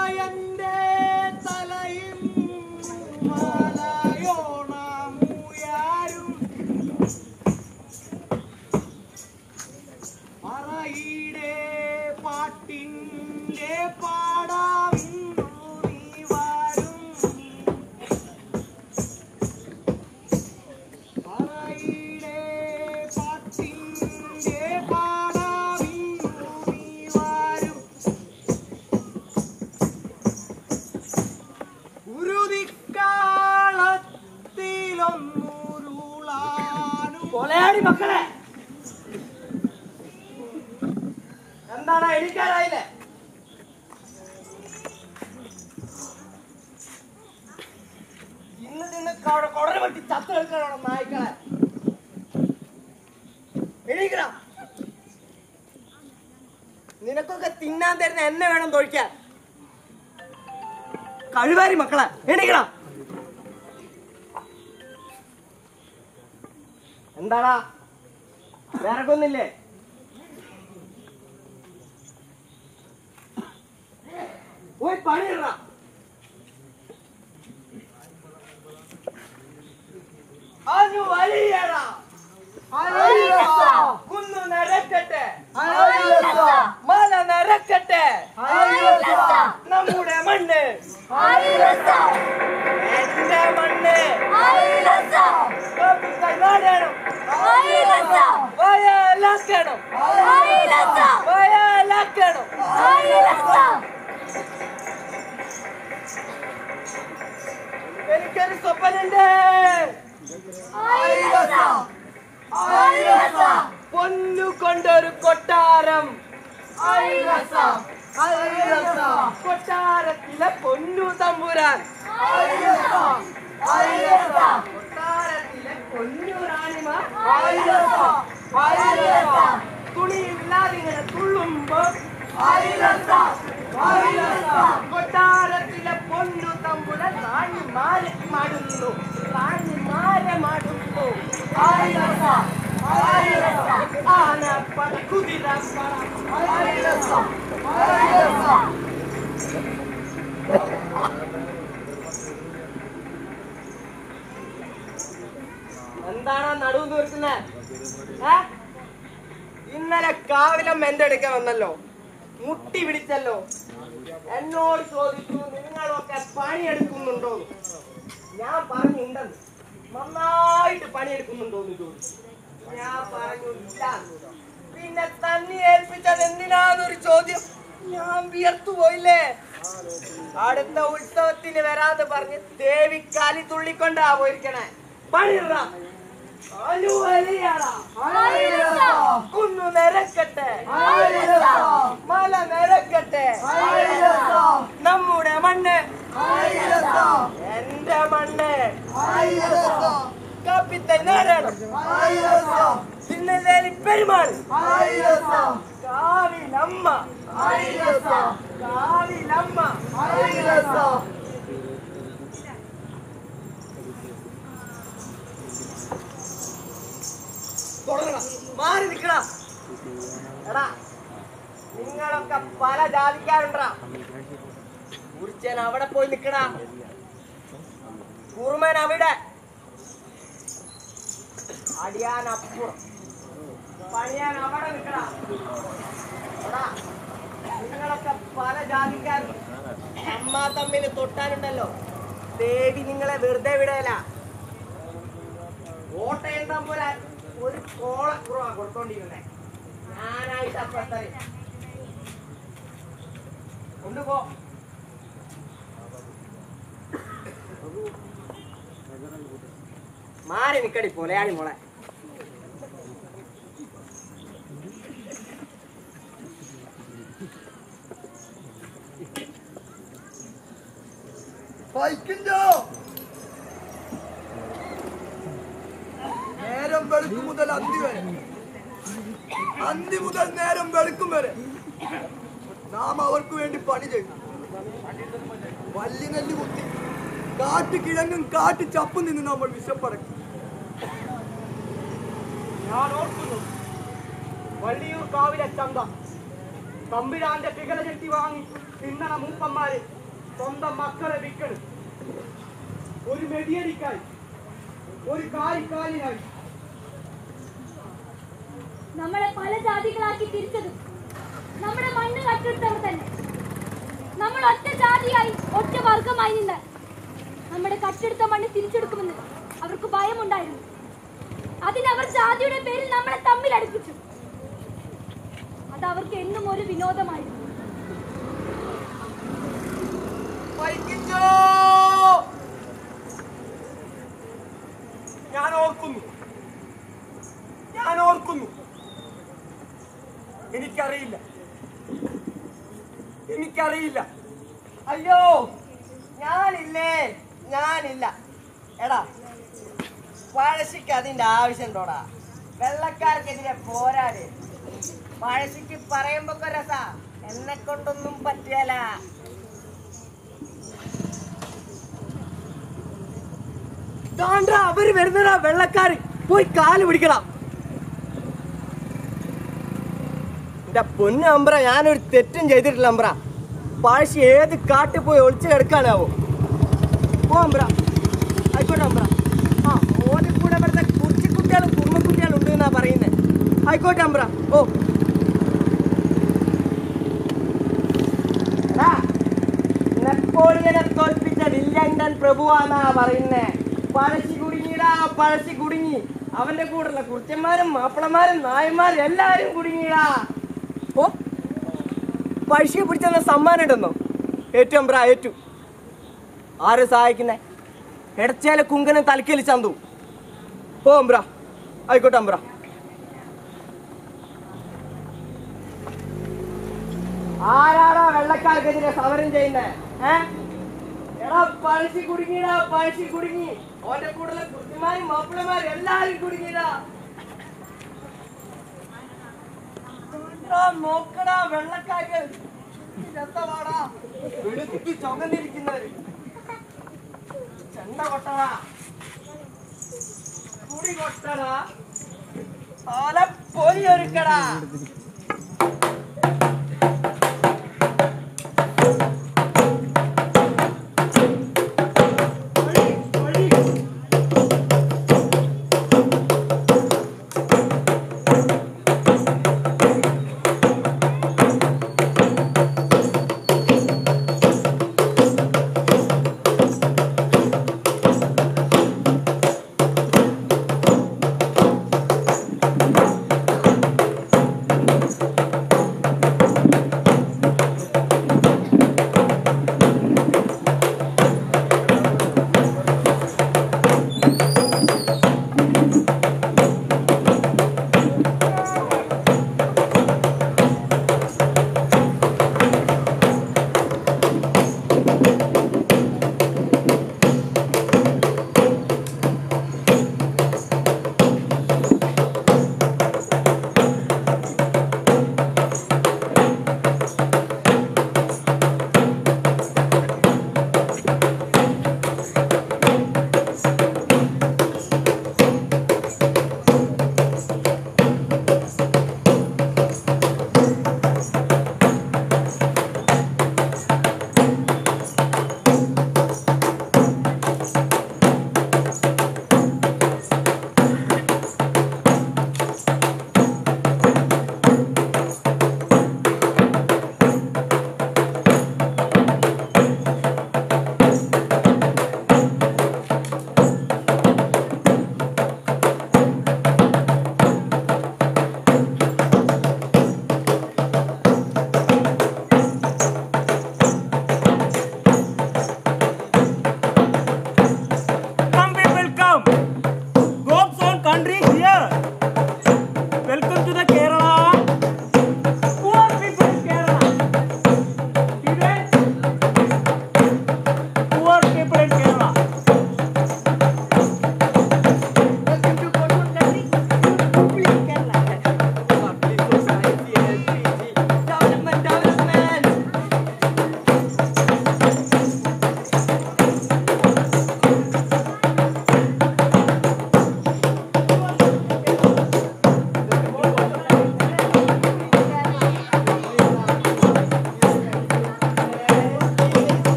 എന്റെ തലയിൽ മലയോണമുയാരും പറയിടെ പാട്ടിന്റെ പാടാവിന്നു നീ വരും പറയിടെ പാട്ടിന്റെ പാടാവിന്നു നീ വരും ഉരുതിക്കാളത്തിലൊന്നുരുളാനും കൊലയാടി മക്കളെ എന്താണ് എണീക്കാറായില്ലേ ഇന്ന് നിന്ന് കൊടര വെട്ടി ചത്തു എടുക്കണോ നായ്ക്കളെ എണീക്കണ നിനക്കൊക്കെ തിന്നാൻ തരുന്ന എന്നെ വേണം തൊഴിക്കാൻ കഴിവാരി മക്കളെ എണീക്കണം എന്താടാ വിറകൊന്നില്ലേ പോയി പണിയിട അനു വലിയട കുന്നു നിരക്കട്ടെ മല നിരക്കട്ടെ നമ്മുടെ മണ്ണ് എന്റെ മണ്ണ് നാടണം വയലാക്കണം വയലാക്കണം എനിക്കൊരു സ്വപ്നുണ്ട് പൊന്നു കൊണ്ടൊരു കൊട്ടാരം കൊട്ടാരത്തിലെ പൊന്നു തമ്പുരാൻ കൊട്ടാരത്തിലെ പൊന്നു റാണിമാർ തുണിയില്ലാതെ ഇങ്ങനെ തുള്ളുമ്പോ കൊട്ടാരത്തിലെ പൊന്നു തമ്പുര റാണി മാരെ മാടുന്നു റാണി മാരെ മാടുന്നു ആന പട കുതിര പട എന്താണ് നടുവ് തീർക്കുന്നത് ഇന്നലെ കാവിലെ മെന്റെ എടുക്കാൻ വന്നല്ലോ മുട്ടി പിടിച്ചല്ലോ എന്നോട് ചോദിച്ചു നിങ്ങളൊക്കെ പണിയെടുക്കുന്നുണ്ടോ ഞാൻ പറഞ്ഞുണ്ടെന്ന് നന്നായിട്ട് പണിയെടുക്കുന്നുണ്ടോന്ന് ചോദിച്ചു ഞാൻ പറഞ്ഞു ഇല്ല പിന്നെ തന്നെ ഏൽപ്പിച്ചത് എന്തിനാന്നൊരു ചോദ്യം ഞാൻ വിയർത്തു പോയില്ലേ അടുത്ത ഉത്സവത്തിന് വരാതെ പറഞ്ഞ് ദേവി കാലി തുള്ളിക്കൊണ്ടാ പോയിരിക്കണേ പണിയിട അനുവലിയട കുന്നു നിരക്കട്ടെ മല നിരക്കട്ടെ നമ്മുടെ മണ്ണ് എന്റെ മണ്ണ് കാപ്പിത്തെ നേരണം തിന്നലേലി പെരുമാൾ കാവിലമ്മ കാവിലമ്മ തുടങ്ങണം മാറി നിക്കടാ എടാ നിങ്ങളൊക്കെ പല ജാതിക്കാരുണ്ടാ കുറിച്ചൻ അവിടെ പോയി നിക്കടാ കുറുമൻ അവിടെ അടിയാൻ അപ്പുറം പണിയാൻ അവിടെ നിക്കടാ എടാ നിങ്ങളൊക്കെ പല ജാതിക്കാരും അമ്മ തമ്മിൽ തൊട്ടാലുണ്ടല്ലോ ദേവി നിങ്ങളെ വെറുതെ വിടല കോട്ടയം തമ്പുരാൻ ഒരു കോളക്കുറവാ കൊടുത്തോണ്ടിരുന്നേ ഞാനായിട്ട് അപ്പത്തറി കൊണ്ടുപോ മാറി നിക്കടി പൊലയാടി മോളെ വായിക്കണ്ടോ നേരം വെളുക്കും മുതൽ അന്തി വരെ അന്തി മുതൽ നേരം വെളുക്കും വരെ നാം അവർക്ക് വേണ്ടി പണി ചെയ്തു വല്ലി നെല്ല് കുത്തി കാട്ടു കിഴങ്ങും കാട്ടു ചപ്പും നിന്ന് നമ്മൾ വിശപ്പടക്കി ഞാൻ ഓർക്കുന്നു വള്ളിയൂർ കാവിലെ ചന്ത തമ്പിരാന്റെ പികല ചെട്ടി വാങ്ങി തിന്നണ മൂപ്പന്മാര് സ്വന്തം മക്കളെ വിൽക്കണം ഒരു മെതിയടിക്കായി ഒരു കാലിക്കാലിനായി നമ്മളെ പല ജാതികളാക്കി തിരിച്ചതും നമ്മുടെ മണ്ണ് കട്ടെടുത്തവർ തന്നെ നമ്മൾ ഒറ്റ ജാതിയായി ഒറ്റ വർഗമായി നിന്ന് നമ്മുടെ കട്ടെടുത്ത മണ്ണ് തിരിച്ചെടുക്കുമെന്ന് അവർക്ക് ഭയമുണ്ടായിരുന്നു അതിനവർ ജാതിയുടെ പേരിൽ നമ്മളെ തമ്മിൽ അടുപ്പിച്ചു അത് അവർക്ക് എന്നും ഒരു വിനോദമായിരുന്നു വൈകിച്ചോ ഞാൻ ഓർക്കുന്നു ഞാൻ ഓർക്കുന്നു എനിക്കറിയില്ല എനിക്കറിയില്ല അയ്യോ ഞാനില്ലേ ഞാനില്ല എടാ പഴശ്ശിക്ക് അതിന്റെ ആവശ്യമുണ്ടോടാ വെള്ളക്കാർക്കെതിരെ പോരാട് പഴശ്ശിക്ക് പറയുമ്പോ രസ എന്നെ കൊണ്ടൊന്നും പറ്റിയല്ല ദാണ്ടാ അവര് വരുന്നതാ വെള്ളക്കാര് പോയി കാല് പിടിക്കണം എന്റെ പൊന്നു അമ്പ്ര ഞാനൊരു തെറ്റും ചെയ്തിട്ടില്ല അമ്പ്ര പഴശ്ശി ഏത് കാട്ടിൽ പോയി ഒളിച്ചു കിടക്കാനാവോ പോ അമ്പ്ര ആയിക്കോട്ടെ അമ്പ്ര ആ ഓന്റെ കൂടെ ഇവിടുത്തെ കുച്ചിക്കുട്ടികളും കുമ്മക്കുട്ടികളും ഉണ്ട് എന്നാ പറയുന്നത് ആയിക്കോട്ടെ അമ്പ്ര ഓ എടാ, നെപ്പോളിയനെ തോൽപ്പിച്ച വില്യണ്ടൻ പ്രഭുവാന്നാ പറയുന്നേ പഴശ്ശി കുടുങ്ങിടാ പഴശ്ശി കുടുങ്ങി അവന്റെ കൂടെയുള്ള കുറിച്ചന്മാരും മാപ്പിളമാരും നായന്മാരും എല്ലാരും കുടുങ്ങിടാ ഓ പഴശ്ശിയെ പിടിച്ചെന്ന സമ്മാനം ഉണ്ടെന്നോ ഏറ്റു അമ്പ്ര ഏറ്റു ആരെ സഹായിക്കുന്നേ എടച്ചേലെ കുങ്കനും തലക്കേലി ചന്തു ഓ അമ്പ്ര ആയിക്കോട്ടെ അമ്പ്ര ആരാടാ വെള്ളക്കാർക്കെതിരെ സമരം ചെയ്യുന്നേ ഏ എടാ പഴശ്ശി കുടുങ്ങിടാ പഴശ്ശി കുടുങ്ങി ഓന്റെ കൂടെയുള്ള കുട്ടിമാരും മാപ്പിളമാരും എല്ലാരും കുടുങ്ങിടാ നോക്കടാ വെള്ളക്കാര് രസമാടാ വെളുത്തി ചുമന്നിരിക്കുന്നവര് ചെണ്ട കൊട്ടടാ കുടി കൊട്ടടാ ഓല പൊരി ഒരുക്കടാ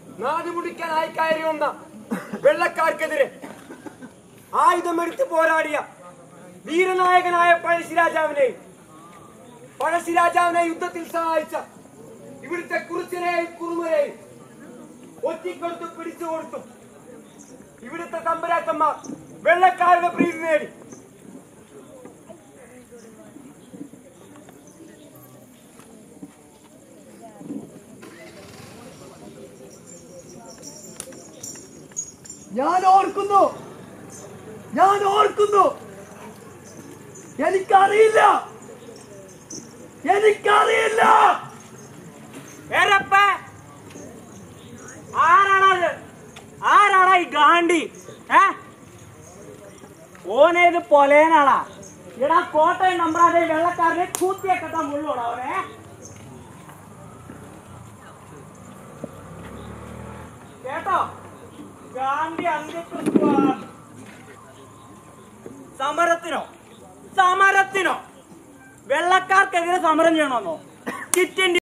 നാടുമുടിക്കാനായി കയറി വന്ന വെള്ളക്കാർക്കെതിരെ ആയുധമെടുത്ത് പോരാടിയ വീരനായകനായ പഴശ്ശിരാജാവിനെയും പഴശ്ശിരാജാവിനെ യുദ്ധത്തിൽ സഹായിച്ച ഇവിടുത്തെ കുറിച്ചനെയും കുറുമനെയും ഒറ്റിക്കൊടുത്ത് പിടിച്ചു കൊടുത്തു ഇവിടുത്തെ തമ്പരാക്കന്മാർ വെള്ളക്കാരുടെ പ്രീതി നേടി ഞാൻ ഓർക്കുന്നു ഞാൻ ഓർക്കുന്നു എനിക്കറിയില്ല എനിക്കറിയില്ല വേറെപ്പ ആരാണത് ആരാടാ ഈ ഗാന്ധി ഏ ഓനേത് പൊലേനാളാ എടാ കോട്ടയം നമ്പ്രാതെ വെള്ളക്കാരനെ കൂത്തിയൊക്കെ താൻ മുള്ളോടാ അവനെ കേട്ടോ ഗാന്ധി അന്ത്യക്രിസ്തുവാ സമരത്തിനോ സമരത്തിനോ വെള്ളക്കാർക്കെതിരെ സമരം ചെയ്യണമെന്നോ കിറ്റ് ഇന്ത്യ